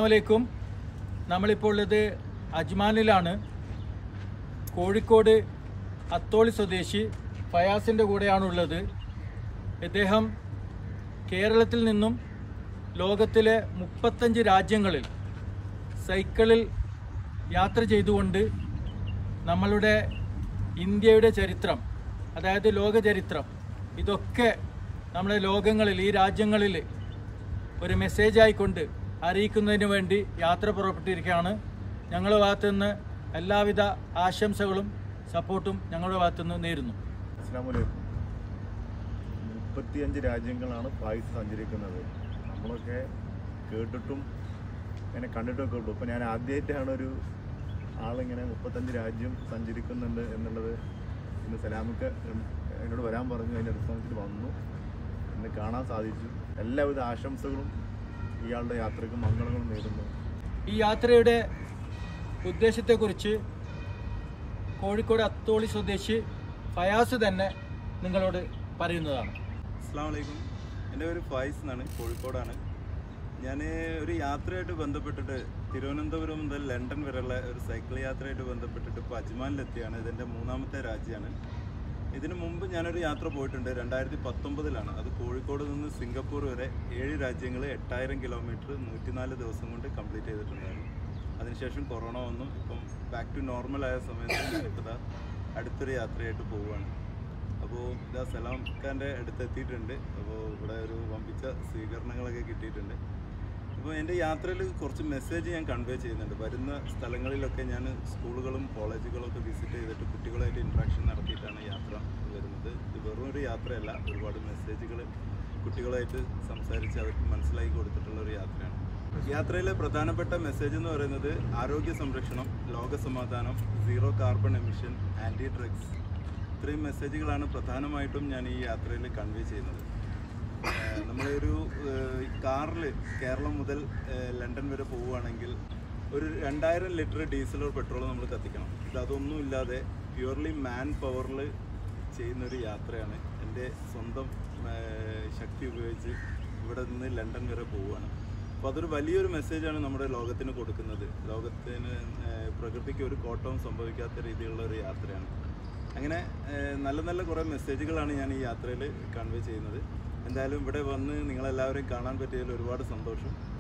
അലൈക്കും നമ്മളിപ്പോൾ ഉള്ളത് അജ്മാനിലാണ് കോഴിക്കോട് അത്തോളി സ്വദേശി ഫയാസിൻ്റെ കൂടെയാണുള്ളത് ഇദ്ദേഹം കേരളത്തിൽ നിന്നും ലോകത്തിലെ മുപ്പത്തഞ്ച് രാജ്യങ്ങളിൽ സൈക്കിളിൽ യാത്ര ചെയ്തുകൊണ്ട് നമ്മളുടെ ഇന്ത്യയുടെ ചരിത്രം അതായത് ലോക ചരിത്രം ഇതൊക്കെ നമ്മുടെ ലോകങ്ങളിൽ ഈ രാജ്യങ്ങളിൽ ഒരു മെസ്സേജ് ആയിക്കൊണ്ട് അറിയിക്കുന്നതിന് വേണ്ടി യാത്ര പുറപ്പെട്ടിരിക്കുകയാണ് ഞങ്ങളുടെ ഭാഗത്തുനിന്ന് എല്ലാവിധ ആശംസകളും സപ്പോർട്ടും ഞങ്ങളുടെ ഭാഗത്തുനിന്ന് നേരുന്നു അസ്സാമലൈക്കും മുപ്പത്തിയഞ്ച് രാജ്യങ്ങളാണ് പായസ് സഞ്ചരിക്കുന്നത് നമ്മളൊക്കെ കേട്ടിട്ടും ഇങ്ങനെ കണ്ടിട്ടൊക്കെ ഉള്ളൂ ഇപ്പം ഞാൻ ആദ്യമായിട്ടാണ് ഒരു ആളിങ്ങനെ മുപ്പത്തഞ്ച് രാജ്യം സഞ്ചരിക്കുന്നുണ്ട് എന്നുള്ളത് ഇന്ന് സലാമൊക്കെ എന്നോട് വരാൻ പറഞ്ഞു അതിൻ്റെ അടിസ്ഥാനത്തിൽ വന്നു ഇന്ന് കാണാൻ സാധിച്ചു എല്ലാവിധ ആശംസകളും ഇയാളുടെ യാത്രയ്ക്ക് മംഗളങ്ങളും നേരുന്നു ഈ യാത്രയുടെ ഉദ്ദേശത്തെക്കുറിച്ച് കോഴിക്കോട് അത്തോളി സ്വദേശി ഫയാസ് തന്നെ നിങ്ങളോട് പറയുന്നതാണ് അസ്സാം വലൈക്കും എൻ്റെ പേര് ഫായിസ് എന്നാണ് കോഴിക്കോടാണ് ഞാൻ ഒരു യാത്രയായിട്ട് ബന്ധപ്പെട്ടിട്ട് തിരുവനന്തപുരം മുതൽ ലണ്ടൻ വരെയുള്ള ഒരു സൈക്കിൾ യാത്രയായിട്ട് ബന്ധപ്പെട്ടിട്ട് ഇപ്പോൾ അജ്മാനിലെത്തിയാണ് ഇതെൻ്റെ മൂന്നാമത്തെ രാജ്യമാണ് ഇതിനു മുമ്പ് ഞാനൊരു യാത്ര പോയിട്ടുണ്ട് രണ്ടായിരത്തി പത്തൊമ്പതിലാണ് അത് കോഴിക്കോട് നിന്ന് സിംഗപ്പൂർ വരെ ഏഴ് രാജ്യങ്ങൾ എട്ടായിരം കിലോമീറ്റർ നൂറ്റിനാല് ദിവസം കൊണ്ട് കംപ്ലീറ്റ് ചെയ്തിട്ടുണ്ടായിരുന്നു അതിനുശേഷം കൊറോണ വന്നു ഇപ്പം ബാക്ക് ടു നോർമൽ ആയ സമയത്ത് ഞാനിപ്പോൾ ദാ അടുത്തൊരു യാത്രയായിട്ട് പോവുകയാണ് അപ്പോൾ ഇതാ സലാം ഖാൻ്റെ അടുത്തെത്തിയിട്ടുണ്ട് അപ്പോൾ ഇവിടെ ഒരു വമ്പിച്ച സ്വീകരണങ്ങളൊക്കെ കിട്ടിയിട്ടുണ്ട് അപ്പോൾ എൻ്റെ യാത്രയിൽ കുറച്ച് മെസ്സേജ് ഞാൻ കൺവേ ചെയ്യുന്നുണ്ട് വരുന്ന സ്ഥലങ്ങളിലൊക്കെ ഞാൻ സ്കൂളുകളും കോളേജുകളും ഒക്കെ വിസിറ്റ് ചെയ്തിട്ട് കുട്ടികളായിട്ട് ഇൻട്രാക്ഷൻ നടത്തിയിട്ടാണ് യാത്ര വരുന്നത് ഇത് വെറും ഒരു യാത്രയല്ല ഒരുപാട് മെസ്സേജുകൾ കുട്ടികളായിട്ട് സംസാരിച്ച് അവർക്ക് മനസ്സിലാക്കി കൊടുത്തിട്ടുള്ള ഒരു യാത്രയാണ് യാത്രയിലെ പ്രധാനപ്പെട്ട മെസ്സേജ് എന്ന് പറയുന്നത് ആരോഗ്യ സംരക്ഷണം ലോക സമാധാനം zero carbon emission anti drugs ഇത്രയും മെസ്സേജുകളാണ് പ്രധാനമായിട്ടും ഞാൻ ഈ യാത്രയിൽ കൺവേ ചെയ്യുന്നത് ഏഹ് നമ്മളൊരു കാറിൽ കേരളം മുതൽ ഏഹ് ലണ്ടൻ വരെ പോവുകയാണെങ്കിൽ ഒരു രണ്ടായിരം ലിറ്റർ ഡീസലോ പെട്രോളോ നമ്മൾ കത്തിക്കണം ഇത് അതൊന്നും ഇല്ലാതെ പ്യുവർലി മാൻ പവറിൽ ചെയ്യുന്ന ഒരു യാത്രയാണ് എൻ്റെ സ്വന്തം ഏഹ് ശക്തി ഉപയോഗിച്ച് ഇവിടെ നിന്ന് ലണ്ടൻ വരെ പോവുകയാണ് അപ്പോൾ അതൊരു വലിയൊരു മെസ്സേജാണ് നമ്മുടെ ലോകത്തിന് കൊടുക്കുന്നത് ലോകത്തിന് ഏഹ് പ്രകൃതിക്ക് ഒരു കോട്ടവും സംഭവിക്കാത്ത രീതിയിലുള്ള ഒരു യാത്രയാണ് അങ്ങനെ ഏഹ് നല്ല നല്ല കുറേ മെസ്സേജുകളാണ് ഞാൻ ഈ യാത്രയിൽ കൺവേ ചെയ്യുന്നത് എന്തായാലും ഇവിടെ വന്ന് നിങ്ങളെല്ലാവരെയും കാണാൻ പറ്റിയതിൽ ഒരുപാട് സന്തോഷം